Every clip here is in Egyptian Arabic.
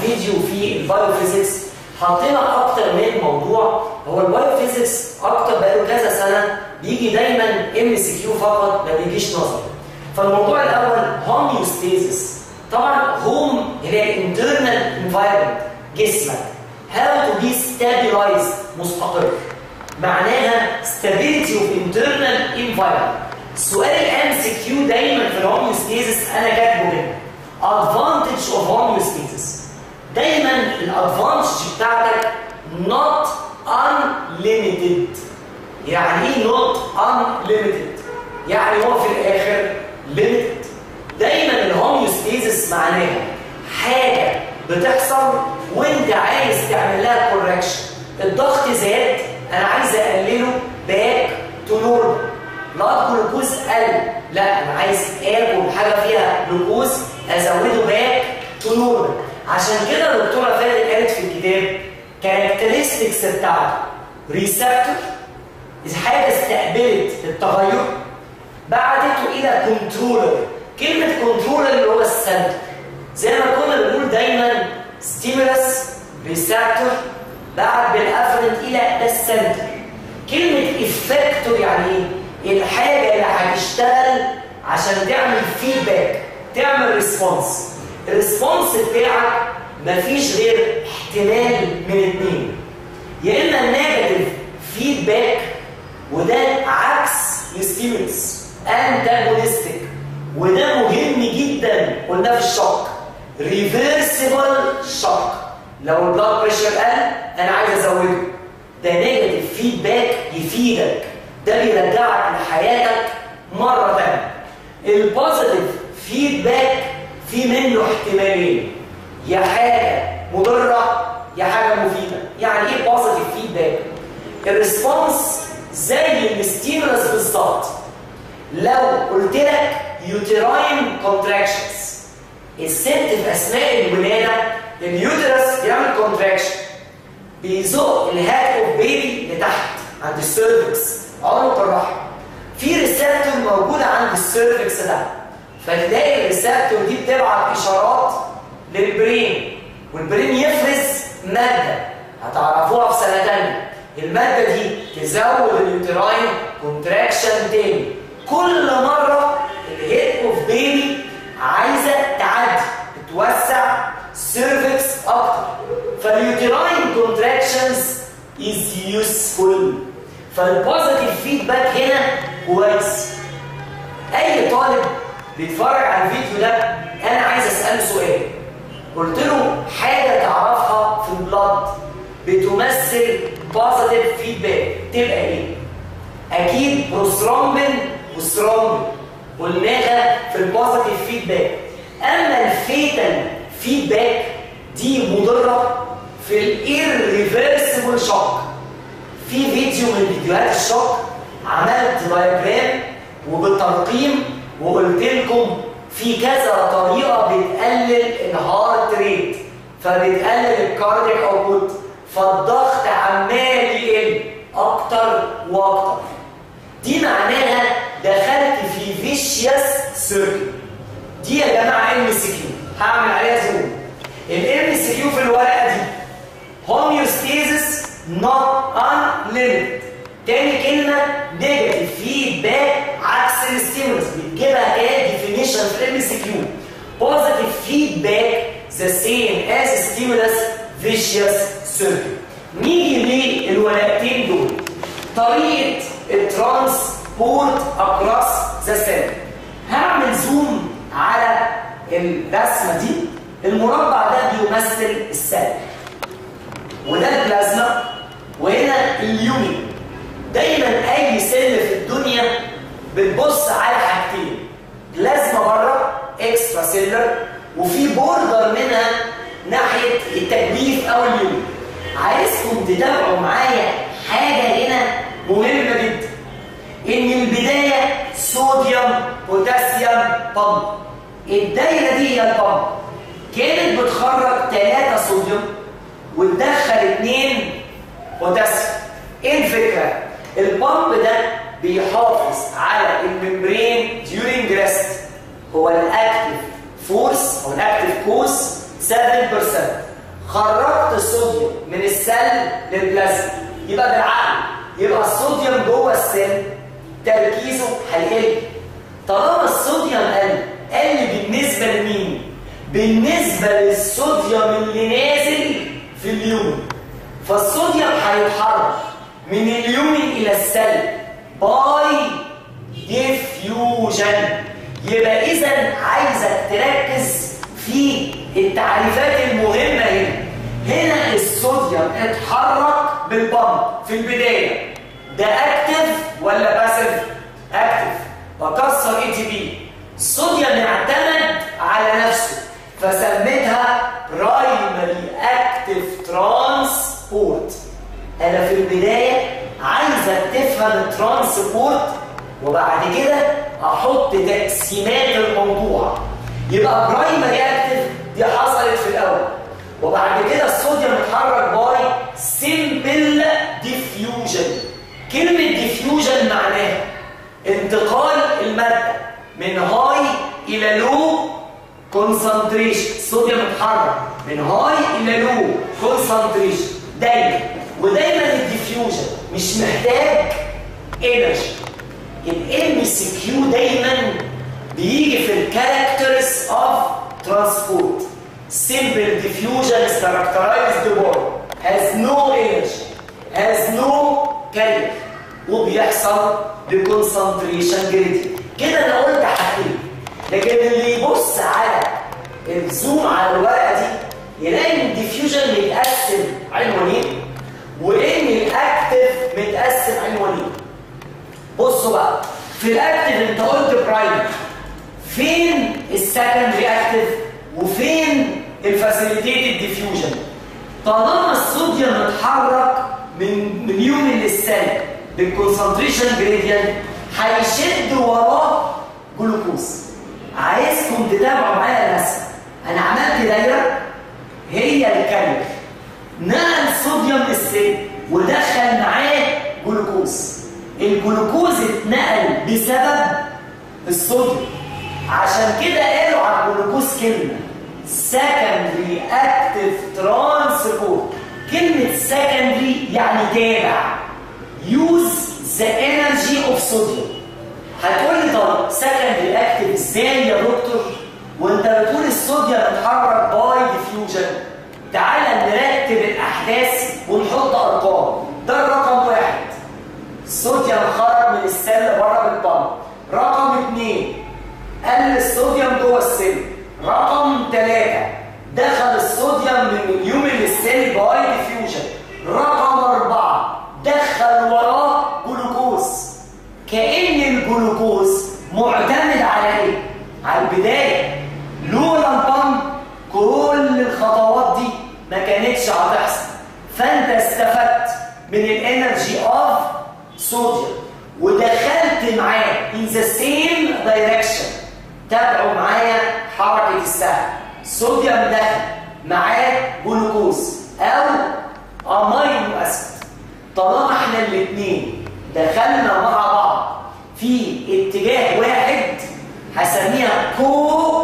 فيديو في البايوفيزيكس حطينا اكتر من موضوع هو البايوفيزيكس اكتر بقاله كذا سنه بيجي دايما ام سي كيو فقط ما بيجيش نظري فالموضوع الاول هوميوستيزيس طبعا هوم هي انترنال انفايرمنت جسمك هاو تو بي ستابلايزد مستقر معناها stability of internal environment السؤال الام سي كيو دايما في الهوميوستيزيس انا كاتبه هنا advantage of homeostasis دايما الادفانتج بتاعتك not unlimited يعني ايه not unlimited يعني هو في الاخر limited دايما الهوميوستيزيس معناها حاجه بتحصل وانت عايز تعمل لها كوركشن الضغط زاد انا عايز اقلله باك تو نورمال لا جلوكوز قل لا انا عايز اكل حاجه فيها جلوكوز ازوده باك تو نورمال عشان كده الدكتوره فادي قالت في الكتاب كاركترستكس بتاعته ريسبتور حاجه استقبلت التغير بعتته الى كنترولر كلمه كنترولر اللي هو السنتر زي ما كنا بنقول دايما ستيمولس ريسبتور بعت بالافرنت الى السنتر كلمه افكتور يعني ايه الحاجه اللي هتشتغل عشان تعمل فيدباك تعمل ريسبونس الريسبونس بتاعك مفيش غير احتمال من اتنين يا اما نيجاتيف فيدباك وده عكس الستيمولس انتاجونستيك وده مهم جدا قلنا في الشوك ريفرسيبل شوك لو البلاد بريشر قل انا عايز ازوده ده نيجاتيف فيدباك يفيدك ده بيرجعك لحياتك مره ثانيه البوزيتيف فيدباك في منه احتمالين يا حاجه مضره يا حاجه مفيده يعني ايه بوزيتيف فيدباك الريسبونس زي الستيمولس بالظبط لو قلت لك يوتراين كونتراكشنز الست في اثناء الولاده اليوترس بيعمل كونتراكشن بيزق الهات اوف بيبي لتحت عند السيرفكس عنق الرحم في ريسبتور موجوده عند السيرفكس ده فتلاقي الريسبتور دي بتبعت اشارات للبرين والبرين يفرز ماده هتعرفوها في سنه ثانيه الماده دي تزود اليوتراين كونتراكشن تاني كل مره الهيد اوف بيبي عايزه تعدي تتوسع سيرفكس اكتر فاليوتراين كونتراكشنز از يوسفول فالبوزيتيف فيدباك هنا كويس اي طالب بيتفرج على الفيديو ده انا عايز اساله سؤال قلت له حاجه تعرفها في البلاد بتمثل بوزيتيف فيدباك تبقى ايه اكيد بروسترومبين وسترومبين قلناها في البوزيتيف فيدباك اما الفيتال فيدباك دي مضره في الايرريفرسبل شوك في فيديو من فيديوهات الشوك عملت دايجرام وبالترقيم وقلت لكم في كذا طريقه بتقلل الهارت ريت فبتقلل الكارديك اوتبوت فالضغط عمال يقل اكتر واكتر دي معناها دخلت في فيشيوس سيركل دي يا جماعه ام سي كيو هعمل عليها زوم الام سي كيو في الورقه دي هوميوستيزس نوت unlimited تاني كلمه نيجاتيف فيدباك عكس الستيمولس بتجيبها كديفينيشن في الام سي كيو بوزيتيف فيدباك ذا سيم از ستيمولس فيشيوس سيركل نيجي للورقتين دول طريقه الترانسبورت اكروس ذا سيل هعمل زوم على الرسمه دي المربع ده بيمثل السيل وده البلازما وهنا اليوني دايما اي سيل في الدنيا بتبص على حاجتين بلازما بره اكسترا سيلر وفي بوردر منها ناحيه التجويف او اليوني عايزكم تتابعوا معايا حاجه هنا مهمه جدا ان البدايه صوديوم بوتاسيوم بامب الدايره دي هي البامب كانت بتخرج 3 صوديوم وتدخل 2 بوتاسيوم ايه الفكره البامب ده بيحافظ على الممبرين during rest هو الاكتف فورس او الاكتف كوز 7% خرجت الصوديوم من السل للبلازما يبقى بالعقل يبقى الصوديوم جوه السل تركيزه هيقل طالما الصوديوم قل قل بالنسبه لمين بالنسبه للصوديوم اللي نازل في اليوم فالصوديوم هيتحرك من اليومن الى السل باي ديفيوجن يبقى اذا عايزك تركز في التعريفات المهمه هنا هنا الصوديوم اتحرك بالبمب في البدايه ده اكتف ولا باسف اكتف بكسر اي تي بي الصوديوم يعتمد على نفسه فسميتها برايمري اكتف ترانسبورت انا في البدايه عايزك تفهم الترانسبورت وبعد كده احط تقسيمات الموضوع يبقى برايمري اكتف دي حصلت في الاول وبعد كده الصوديوم اتحرك باي سيمبل ديفيوجن كلمه ديفيوجن معناها انتقال الماده من هاي الى لو كونسنتريشن الصوديوم اتحرك من هاي الى لو كونسنتريشن دايما ودايما الديفيوجن مش محتاج انرجي الام سي كيو دايما بيجي في الكاركترز اوف ترانسبورت simple diffusion is characterized by has no energy has no carrier وبيحصل بكونسنتريشن جريدي كده انا قلت حاجتين لكن اللي يبص على الزوم على الورقه دي يلاقي ان الديفيوجن متقسم عنوانين وان الاكتف متقسم عنوانين بصوا بقى في الاكتف انت قلت برايمري فين السكندري اكتف وفين الفاسيليتيتد ديفيوجن طالما الصوديوم اتحرك من من يوم للسنه بالكونسنتريشن جريدينت هيشد وراه جلوكوز عايزكم تتابعوا معايا الرسم انا عملت دايره هي الكالوري نقل صوديوم للسن ودخل معاه جلوكوز الجلوكوز اتنقل بسبب الصوديوم عشان كده قالوا على الجلوكوز كلمه secondary active transport كلمة secondary يعني تابع use the energy of sodium هتقول لي طب secondary active ازاي يا دكتور وانت بتقول الصوديوم اتحرك باي ديفيوجن تعالى نرتب الاحداث ونحط ارقام ده الرقم واحد الصوديوم خرج من السل بره بالبامب رقم اثنين قل الصوديوم جوه السل رقم ثلاثة دخل الصوديوم من اليوم للسيل باي ديفيوجن رقم أربعة دخل وراه جلوكوز كأن الجلوكوز معتمد على ايه؟ على البداية لولا البامب كل الخطوات دي ما كانتش هتحصل فانت استفدت من الانرجي اوف صوديوم ودخلت معاه in the same direction تابعوا معايا حركة السهم صوديوم دخل معاه جلوكوز أو أمينو أسيد طالما احنا الاثنين دخلنا مع بعض في اتجاه واحد هسميها كو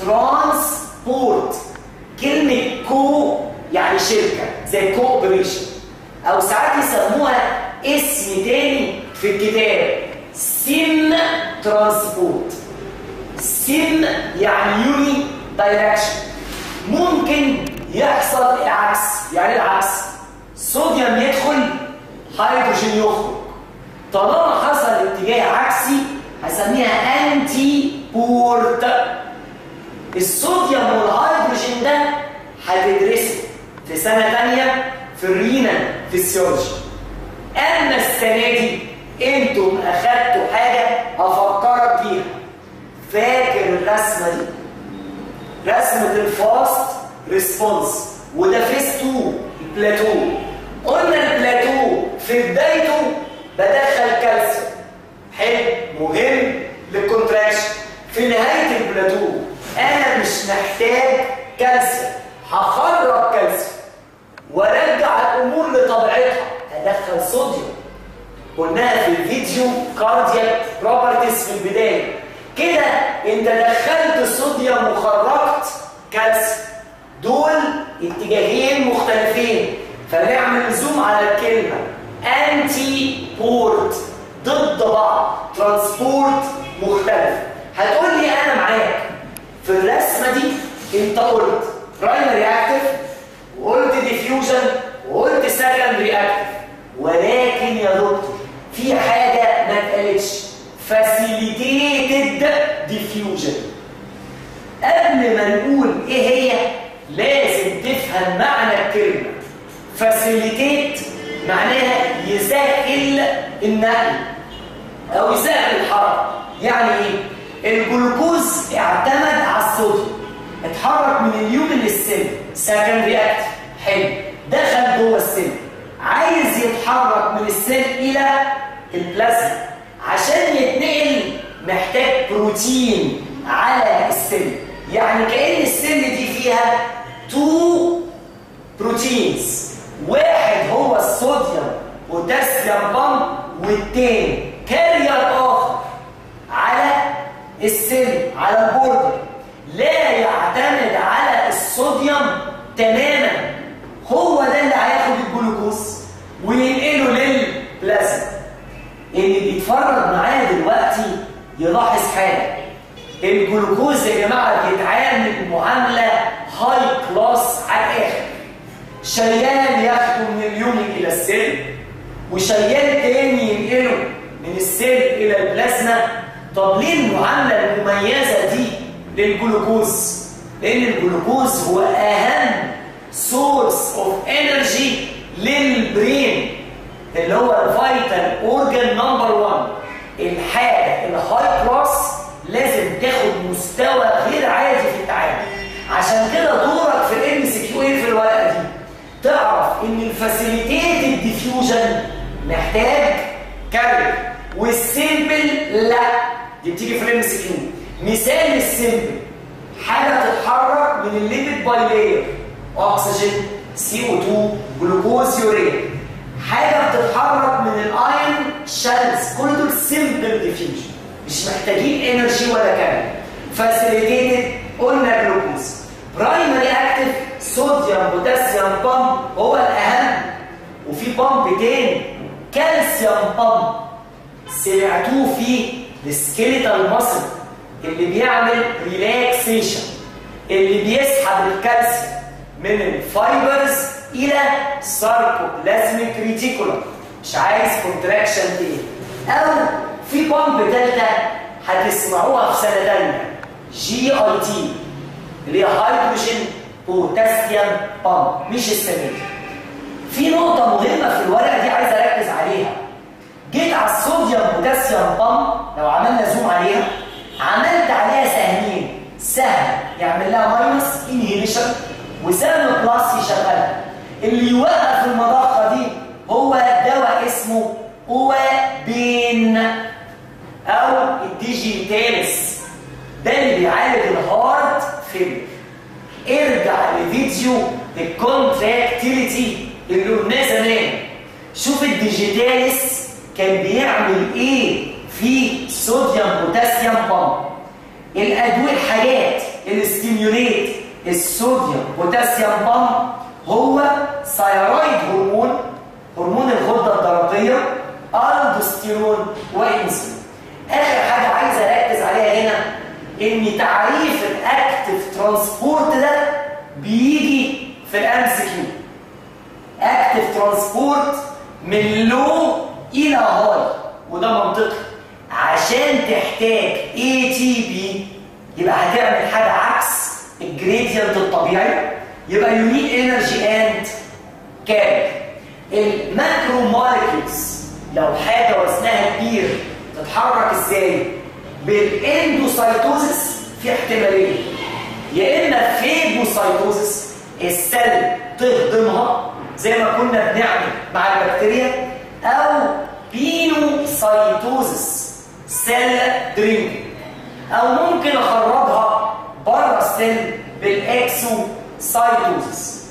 ترانسبورت كلمة كو يعني شركة زي كوبريشن أو ساعات يسموها اسم تاني في الكتاب سم ترانسبورت سم يعني يوني دايركشن ممكن يحصل العكس يعني العكس صوديوم يدخل هيدروجين يخرج طالما حصل اتجاه عكسي هسميها انتي بورت الصوديوم والهيدروجين ده هتدرسه في سنه ثانيه في الرينا فيسيولوجي اما السنه دي انتم اخدتوا حاجه افكرك بيها فاكر الرسمه دي رسمه الفاست ريسبونس وده فيس 2 البلاتو قلنا البلاتو في بدايته بدخل كالسيوم حلو مهم للكونتراكشن في نهايه البلاتو انا مش محتاج كالسيوم هخرج كالسيوم وارجع الامور لطبيعتها ادخل صوديوم قلناها في الفيديو كاردياك بروبرتيز في البدايه كده انت دخلت صوديوم وخرجت كالسيوم دول اتجاهين مختلفين فنعمل زوم على الكلمة انتي بورت ضد بعض ترانسبورت مختلف هتقول لي انا معاك في الرسمة دي انت قلت برايمري اكتف وقلت ديفيوجن وقلت سكندري اكتف ولكن يا دكتور في حاجة ما اتقالتش فاسيليتيتد ديفيوجن قبل ما نقول ايه هي لازم تفهم معنى الكلمة فاسيليتيت معناها يسهل النقل او يسهل الحركة يعني ايه الجلوكوز اعتمد على الصوديوم اتحرك من اليومن للسن سكندري اكتف حلو دخل جوه السن عايز يتحرك من السن الى البلازما عشان يتنقل محتاج بروتين على السن يعني كأن السن دي فيها تو بروتينز واحد هو الصوديوم بوتاسيوم بامب والتاني كارير اخر على السن على البوردر لا يعتمد على الصوديوم تماما هو ده اللي هياخد الجلوكوز وينقله للبلازما اللي بيتفرج معايا دلوقتي يلاحظ حاجه الجلوكوز يا جماعه بيتعامل معامله هاي كلاس على الاخر شيال ياخده من اليوم الى السن وشيال تاني ينقله من السن الى البلازما طب ليه المعامله المميزه دي للجلوكوز لان الجلوكوز هو اهم سورس اوف انرجي للبرين اللي هو الفيتال اورجان نمبر 1 الحاجه الهاي كلاس لازم تاخد مستوى غير عادي في التعامل عشان كده دورك في الام سي كيو ايه في الورقه دي تعرف ان الفاسيليتيتد ديفيوجن محتاج كارير والسيمبل لا دي بتيجي في الام سي كيو مثال السيمبل حاجه تتحرك من الليبيد باي لاير اكسجين سي او 2 جلوكوز يوريا حاجه بتتحرك من الايون شانز كل دول سيمبل ديفيوجن مش محتاجين انرجي ولا كلام فاسيليتيتد قلنا جلوكوز برايمري اكتف صوديوم بوتاسيوم بامب هو الاهم وفي بامب تاني كالسيوم بامب سمعتوه في السكيليتال ماسل اللي بيعمل ريلاكسيشن اللي بيسحب الكالسيوم من الفايبرز الى ساركوبلازميك ريتيكولم مش عايز كونتراكشن تاني او في بامب ثالثه هتسمعوها في سنه ثانيه جي اي تي اللي هي هيدروجين بوتاسيوم بامب مش السمير في نقطه مهمه في الورقه دي عايز اركز عليها جيت على الصوديوم بوتاسيوم بامب لو عملنا زوم عليها عملت عليها سهمين سهم يعمل لها ماينس انهيبيشن وسهم بلس يشغلها اللي يوقف المضخه دي هو دواء اسمه اوابين او الديجيتالس ده اللي بيعالج الهارت فيلر ارجع لفيديو الكونتراكتيليتي اللي قلناه زمان شوف الديجيتالس كان بيعمل ايه في صوديوم بوتاسيوم بامب الادويه الحاجات اللي ستيميوليت الصوديوم بوتاسيوم بامب هو ثايرويد هرمون هرمون الغده الدرقيه الدوستيرون وانسولين اخر حاجه عايز اركز عليها هنا ان تعريف الاكتف ترانسبورت ده بيجي في الام سي كيو اكتف ترانسبورت من لو الى هاي وده منطقي عشان تحتاج اي تي بي يبقى هتعمل حاجه عكس الجريدينت الطبيعي يبقى يو نيد انرجي اند كاري الماكرو مولكيولز لو حاجه وزنها كبير تتحرك ازاي بالاندوسايتوزس في احتماليه يا اما فيجوسايتوزس السل تهضمها زي ما كنا بنعمل مع البكتيريا او بينوسايتوزس سيل درينك او ممكن اخرجها بره السيل بالاكسوسايتوزس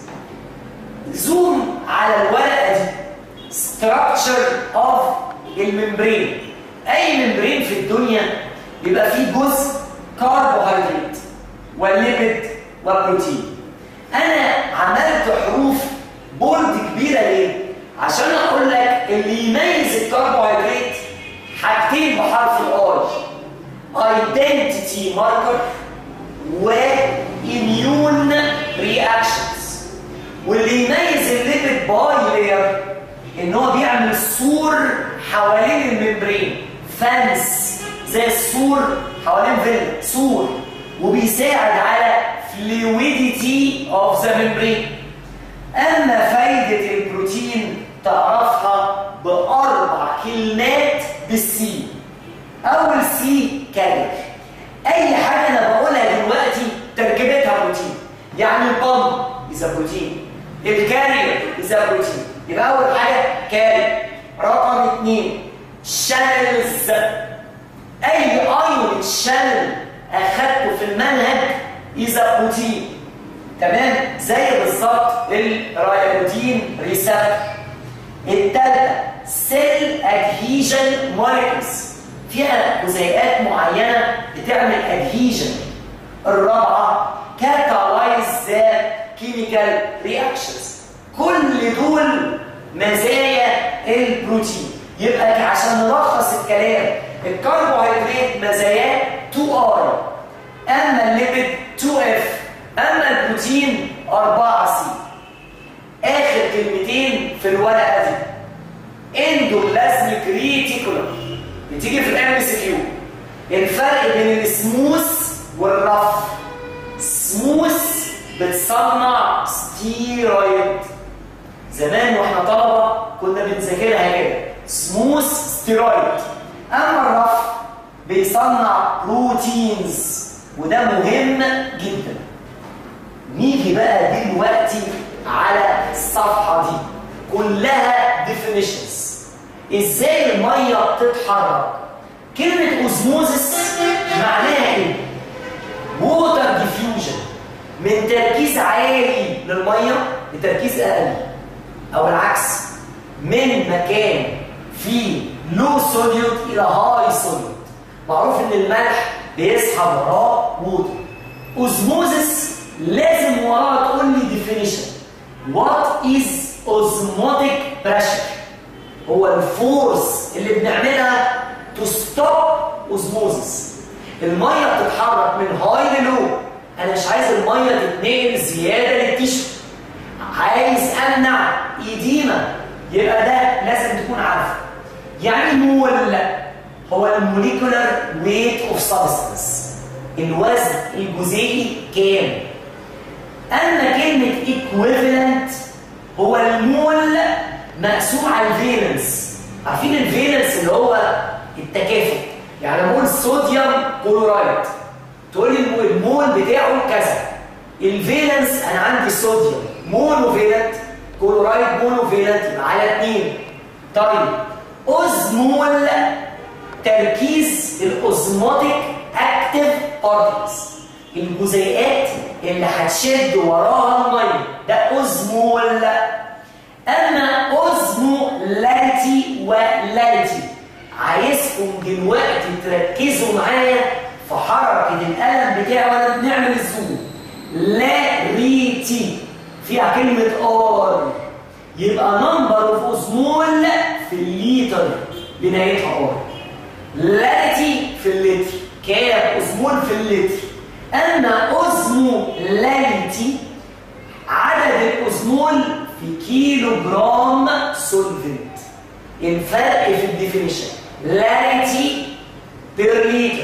زوم على الورقه دي structure of الممبرين اي ممبرين في الدنيا بيبقى فيه جزء كربوهيدرات والليبيد والبروتين انا عملت رياكشنز واللي يميز الليبيد باي لير ان هو بيعمل سور حوالين الممبرين فانس زي السور حوالين فيلا سور وبيساعد على fluidity of the membrane اما فايده البروتين تعرفها باربع كلمات بالسي اول سي كارير اي حاجه انا بقولها دلوقتي تركيبتها بروتين يعني البامب اذا بروتين الكارير اذا بروتين يبقى اول حاجه كارير رقم اثنين شانلز اي ايون شانل اخدته في المنهج اذا بروتين تمام زي بالظبط الرايبوتين ريسبتور الثالثه سيل ادهيجن مولكيولز فيها جزيئات معينه بتعمل ادهيجن الرابعه كاتالايز ذا كيميكال رياكشنز كل دول مزايا البروتين يبقى عشان نلخص الكلام الكربوهيدرات مزاياه 2 ار اما الليبيد 2 اف اما البروتين 4 سي اخر كلمتين في الورقه دي اندوبلازميك ريتيكولم بتيجي في الام اس كيو الفرق بين السموث والرف سموث بتصنع ستيرويد زمان واحنا طلبه كنا بنذاكرها كده سموث ستيرويد اما الرف بيصنع بروتينز وده مهم جدا نيجي بقى دلوقتي على الصفحه دي كلها definitions ازاي الميه بتتحرك كلمه اوزموزس معناها ايه ووتر ديفيوجن من تركيز عالي للميه لتركيز اقل او العكس من مكان فيه لو صوديوم الى هاي صوديوم معروف ان الملح بيسحب وراه ووتر اوزموزس لازم وراه تقول لي ديفينيشن وات از اوزموتيك بريشر هو الفورس اللي بنعملها تو ستوب اوزموزس الميه بتتحرك من هاي للو انا مش عايز الميه تتنقل زياده للتيشو عايز امنع ايديما يبقى ده لازم تكون عارفه يعني مول هو الموليكولار ويت اوف سبستانس الوزن الجزيئي كام اما كلمه ايكويفالنت هو المول مقسوم على الفالنس عارفين الفالنس اللي هو التكافؤ يعني بقول صوديوم كلورايد تقول لي المول بتاعه كذا الفالنس انا عندي صوديوم مونوفالنت كلورايد مونوفالنت يبقى على اثنين طيب اوزمول تركيز الاوزموتيك اكتيف بارتكلز الجزيئات اللي هتشد وراها الميه ده اوزمول اما اوزمولاريتي ولاريتي عايزكم دلوقتي تركزوا معايا في حركه القلم بتاعي وانا بنعمل الزوم لاريتي فيها كلمه ار يبقى نمبر اوف اوزمول في الليتر بنهايتها ار لاريتي في اللتر كام اوزمول في اللتر اما اوزمولاريتي عدد الاوزمول في كيلو جرام سولفنت الفرق في الديفينيشن لاريتي بير لتر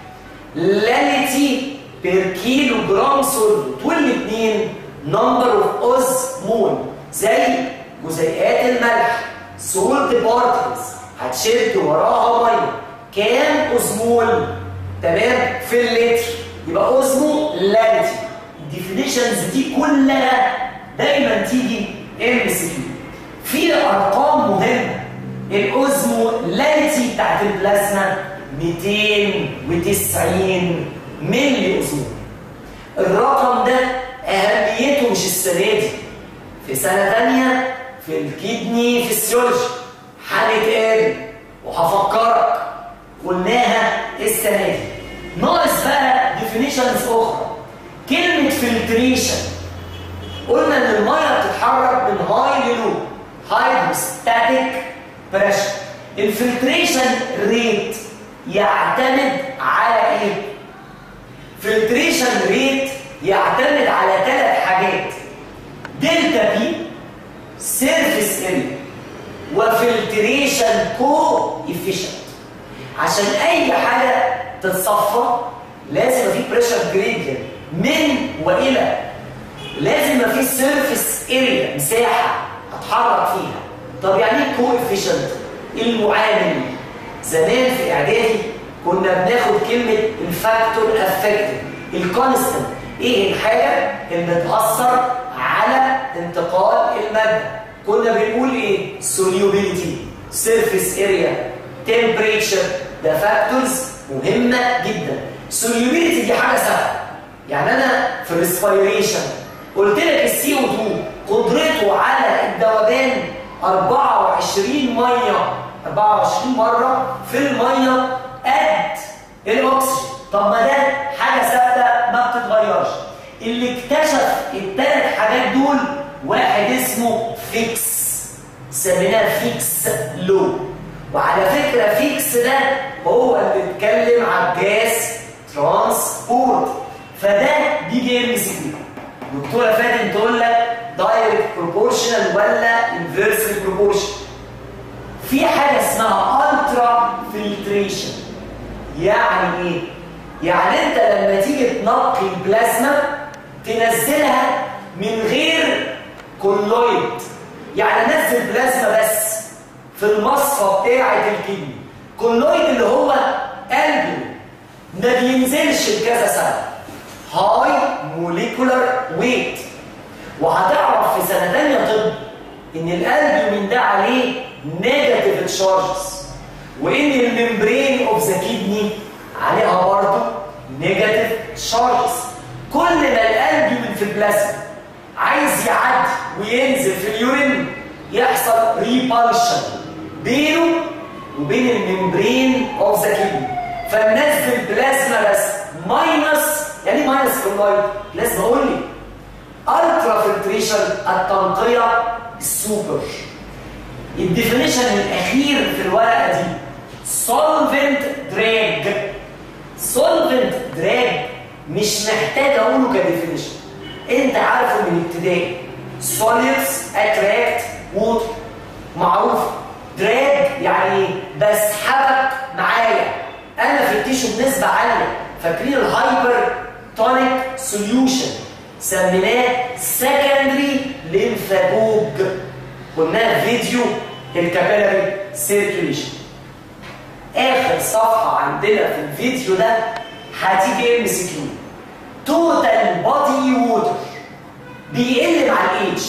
لاريتي بير كيلو جرام سولفنت والاثنين نمبر اوف اوزمول زي جزيئات الملح سولت بارتكلز هتشد وراها ميه كام اوزمول تمام في اللتر يبقى اوزمو لاريتي الديفينيشنز دي كلها دايما تيجي ام سي كيو في ارقام مهمه الاوزمولاريتي بتاعت البلازما 290 ملي اوزمول الرقم ده اهميته مش السنه دي في سنه ثانيه في الكدني فيسيولوجي هنتقابل وهفكرك قلناها السنه دي ناقص بقى ديفينيشنز اخرى كلمه فلتريشن قلنا ان الميه بتتحرك من هاي للو هايدروستاتيك بريشر الفلتريشن ريت يعتمد على ايه فلتريشن ريت يعتمد على ثلاث حاجات دلتا بي سيرفيس اريا وفلتريشن كو افيشنت عشان اي حاجه تتصفى لازم في بريشر جريدينت من والى لازم في سيرفيس اريا مساحه اتحرك فيها طب يعني ايه كو افيشنت المعامل زمان في اعدادي كنا بناخد كلمه الفاكتور افكتيف الكونستنت ايه الحاجه اللي بتاثر على انتقال الماده كنا بنقول ايه solubility surface area temperature ده فاكتورز مهمه جدا solubility دي حاجه سهله يعني انا في الريسبيريشن قلت لك السي او 2 قدرته على الذوبان 24 ميه 24 مره في الميه قد الاكسجين طب ما ده حاجه ثابته ما بتتغيرش اللي اكتشف الثلاث حاجات دول واحد اسمه فيكس سميناه فيكس لو وعلى فكره فيكس ده هو اللي اتكلم على الجاز ترانسبورت فده بيجي ام سي كيو دكتوره فاتن تقول لك دايركت بروبورشنال ولا انفيرسلي بروبورشن في حاجه اسمها الترا فلتريشن يعني ايه يعني انت لما تيجي تنقي البلازما تنزلها من غير كولويد يعني نزل بلازما بس في المصفى بتاعه الكدني كولويد اللي هو قلبه ما بينزلش بكذا سنه هاي موليكولار ويت وهتعرف في سنه ثانيه طب ان القلب من ده عليه نيجاتيف تشارجز وان الممبرين اوف ذا كيدني عليها برضه نيجاتيف تشارجز كل ما القلب من في البلازما عايز يعدي وينزل في اليورين يحصل ريبالشن بينه وبين الممبرين اوف ذا كيدني فننزل بلازما بس ماينس يعني ماينس كلورايد لازم اقول لي الترا فلتريشن التنقيه السوبر الديفينيشن الاخير في الورقه دي solvent drag solvent drag مش محتاج اقوله كديفينيشن انت عارفه من ابتدائي solids attract water معروف drag يعني بسحبك معايا انا في التيشو بنسبه عاليه فاكرين الهايبر تونيك سوليوشن سميناه سكندري ليمفاجوج قلناها في فيديو الكابيلاري سيركيوليشن اخر صفحه عندنا في الفيديو ده هتيجي ام سي كيو توتال بودي ووتر بيقل مع الايدج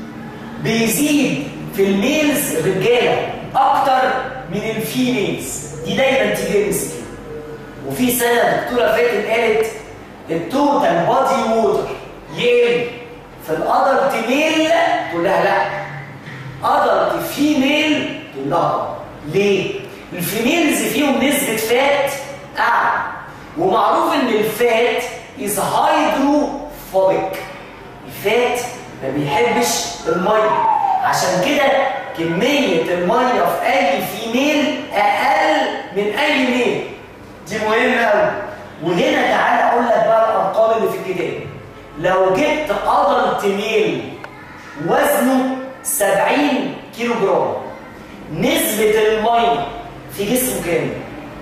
بيزيد في الميلز الرجاله اكتر من الفيميلز دي دايما تيجي ام سي كيو وفي سنه دكتوره فاتن قالت التوتال بودي ووتر يقل في الادلت ميل تقول لها لا ادلت فيميل تقول لها ليه؟ الفيميلز فيهم نسبة فات أعلى ومعروف إن الفات إز هيدروفوبيك الفات ما بيحبش المية عشان كده كمية المية في أي فيميل أقل من أي ميل دي مهمة أوي وهنا تعالى أقول لك بقى الأرقام اللي في الكتاب لو جبت أدلت ميل وزنه 70 كيلو جرام نسبة المية في جسمه كام؟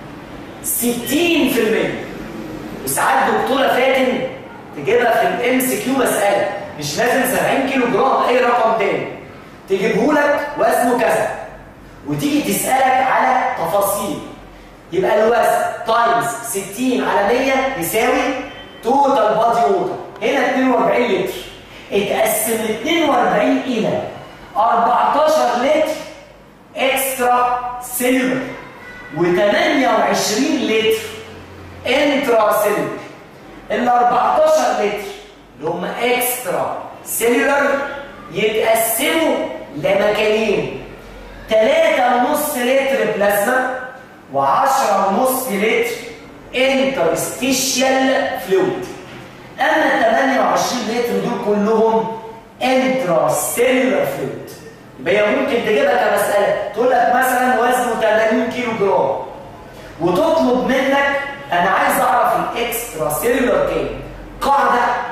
60% وساعات دكتورة فاتن تجيبها في الام سي كيو مسألة مش لازم 70 كيلو جرام أي رقم تاني تجيبه لك وزنه كذا وتيجي تسألك على تفاصيل يبقى الوزن تايمز 60 على 100 يساوي توتال بادي ووتر هنا 42 لتر اتقسم 42 إلى 14 لتر اكسترا سيلولر و28 لتر انترا سيلولر ال 14 لتر اللي هم اكسترا سيلولر يتقسموا لمكانين 3.5 لتر بلازما و10.5 لتر انترستيشيال فلويد اما ال 28 لتر دول كلهم انترا سيلولر فلويد يبقى هي ممكن تجيبها كمسألة تقول لك مثلا وزنه 80 كيلو جرام وتطلب منك أنا عايز أعرف الإكسترا سيلولر كام قاعدة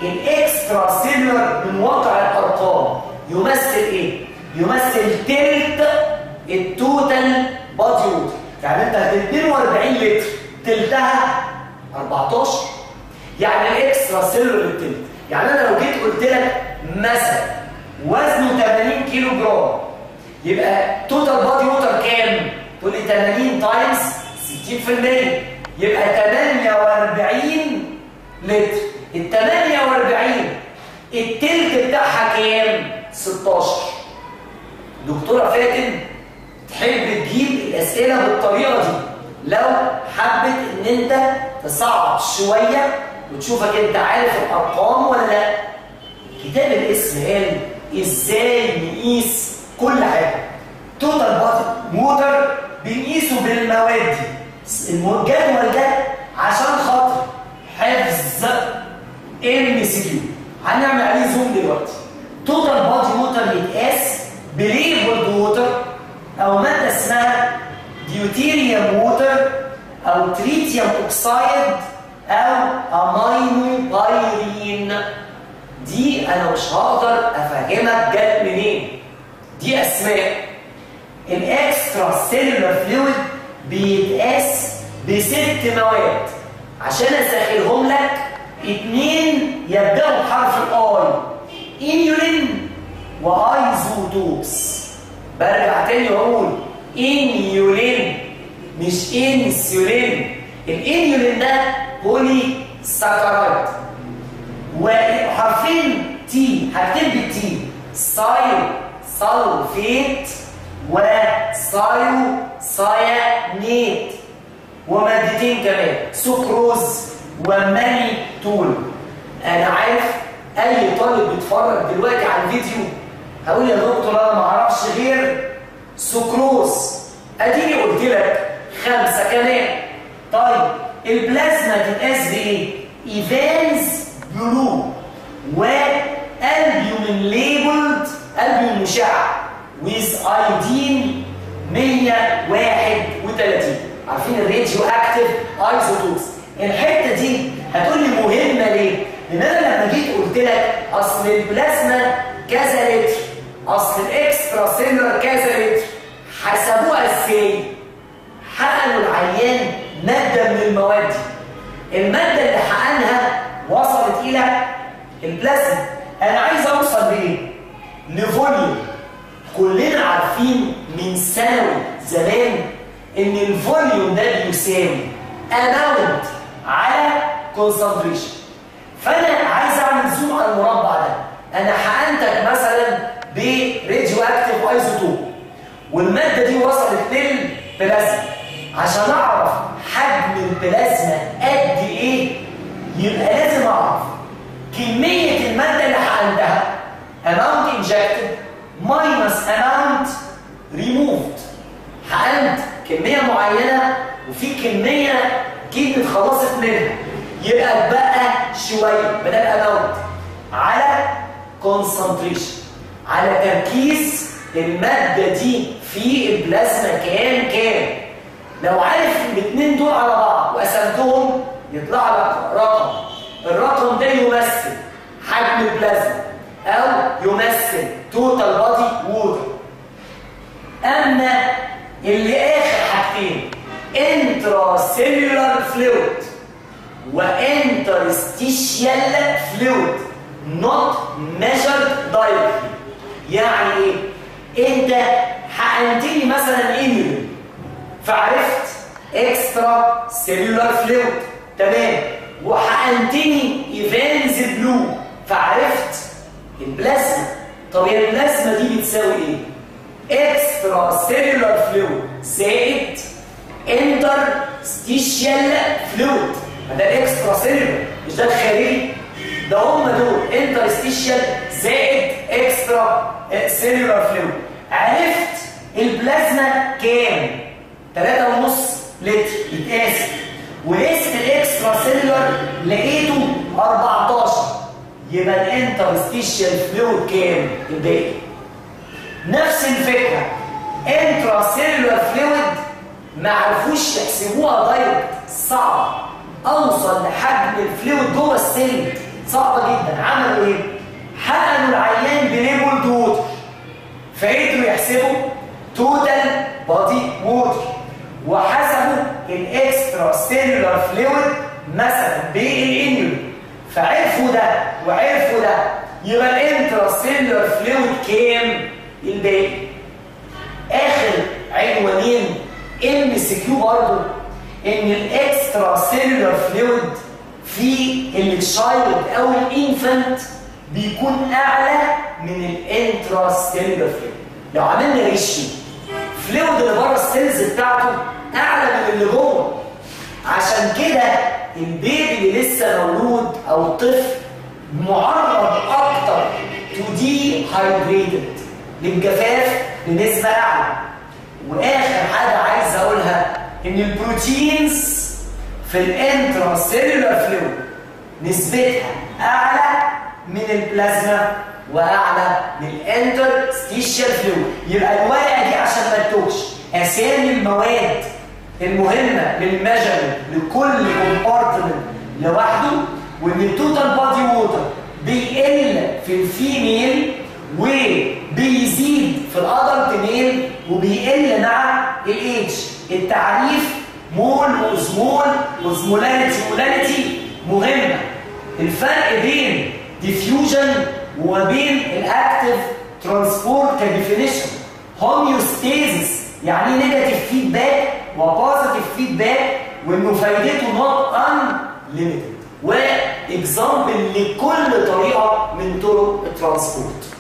الاكسترا سيلولر من واقع الارقام يمثل ايه يمثل تلت التوتال بادي ووتر يعني انت 42 لتر تلتها 14 يعني الاكسترا سيلولر التلت يعني انا لو جيت قلت لك مثلا وزنه 80 كيلو جرام يبقى توتال بادي ووتر كام تقول لي 80 تايمز 60% يبقى 48 لتر ال 48 التلت بتاعها كام 16 دكتوره فاتن تحب تجيب الاسئله بالطريقه دي لو حبت ان انت تصعب شويه وتشوفك انت عارف الارقام ولا لا كتاب الاسم قال ازاي نقيس كل حاجه توتال بادي موتر بنقيسه بالمواد الجدول ده عشان خاطر حفظ ام سي كيو هنعمل عليه زوم دلوقتي توتال بادي موتر يتقاس بليبل ووتر او ماده اسمها ديوتيريوم ووتر او تريتيوم اوكسايد او امينو بايرين دي انا مش هقدر افهمك جت منين دي اسماء الاكسترا سيلولار فلويد بيتقاس بست مواد عشان اسهلهم لك اتنين يبداوا بحرف الاي انيولين وايزوتوبس برجع تاني واقول انيولين مش انسولين الانيولين ده بولي ساكرايد وحرفين تي هكتب تي سايو سلفيت وسايو سايانيت ومادتين كمان سكروز وماني تول انا عارف اي طالب بيتفرج دلوقتي على الفيديو هقول يا دكتور انا ما اعرفش غير سكروز اديني قلت لك خمسه كمان طيب البلازما تتقاس بايه ايفانز بلو والبيومين ليبلد البيوم مشع ويز ايدين 131 عارفين الراديو اكتيف ايزوتوبس الحته دي هتقول لي مهمه ليه؟ لان انا لما جيت قلت لك اصل البلازما كذا لتر اصل الاكسترا سيلولر كذا لتر حسبوها ازاي؟ حقنوا العيان ماده من المواد دي الماده اللي حقنها وصلت الى البلازما انا عايز اوصل لايه؟ لفوليوم كلنا عارفين من ثانوي زمان ان الفوليوم ده بيساوي اماونت على كونسنتريشن فانا عايز اعمل زوم على المربع ده انا حقنتك مثلا براديو اكتيف ايزوتوب والماده دي وصلت للبلازما عشان اعرف حجم البلازما قد ايه يبقى لازم اعرف كميه الماده اللي حقنتها amount injected minus amount removed حقنت كميه معينه وفي كميه جيت اتخلصت منها يبقى اتبقى شويه بدل اماونت على كونسنتريشن على تركيز الماده دي في البلازما كام كام لو عارف الاثنين دول على بعض وقسمتهم يطلع لك رقم الرقم ده يمثل حجم البلازما او يمثل توتال بادي ووتر اما اللي اخر حاجتين انترا سيلولار فلويد وانترستيشيال فلويد not measured directly يعني ايه انت حقنتني مثلا انيولين فعرفت اكسترا سيلولار فلويد تمام وحقنتني ايفانز بلو فعرفت البلازما طب هي البلازما دي بتساوي ايه اكسترا سيلولار فلويد زائد انتر ستيشيال فلويد ده الاكسترا سيلولار مش ده الخارجي ده هم دول انتر ستيشيال زائد اكسترا سيلولار فلويد عرفت البلازما كام 3.5 لتر يتقاس وقست الاكسترا سيلولار لقيته 14 يبقى الانترستيشال فلويد كام الباقي نفس الفكره انترا سيلولار فلويد ما عرفوش يحسبوها دايركت صعب اوصل لحجم الفلويد جوه السيل صعبه جدا عملوا ايه حقنوا العيان بليبل ووتر فقدروا يحسبوا توتال بادي ووتر وحسبوا الاكسترا سيلولار فلويد مثلا بالانيول فعرفوا ده وعرفوا ده يبقى الانترا سيلولار فلويد كام الباقي اخر عنوانين ام سي كيو برضه ان الاكسترا سيلولار فلويد في التشايلد او الانفنت بيكون اعلى من الانترا سيلولار فلويد لو عملنا ريشيو فلويد اللي بره السيلز بتاعته اعلى من اللي جوه عشان كده البيبي اللي لسه مولود او الطفل معرض اكتر تو دي هايدريتد للجفاف بنسبه اعلى واخر حاجه عايز اقولها ان البروتينز في الانترا سيلولار فلويد نسبتها اعلى من البلازما واعلى من الانترستيشال فلويد يبقى الورقه دي عشان ما تتوهش اسامي المواد المهمه للميجرمنت لكل كومبارتمنت لوحده وان التوتال بادي ووتر بيقل في الفيميل وبيزيد في الادلت ميل وبيقل مع الايدج التعريف مول وزمول وزمولاريتي مولاريتي مهمه الفرق بين ديفيوجن وما بين الاكتف ترانسبورت كديفينيشن هوميوستيزيس يعني ايه نيجاتيف فيدباك وبوزيتيف فيدباك وانه فايدته نوت ان ليميتد واكزامبل لكل طريقه من طرق الترانسبورت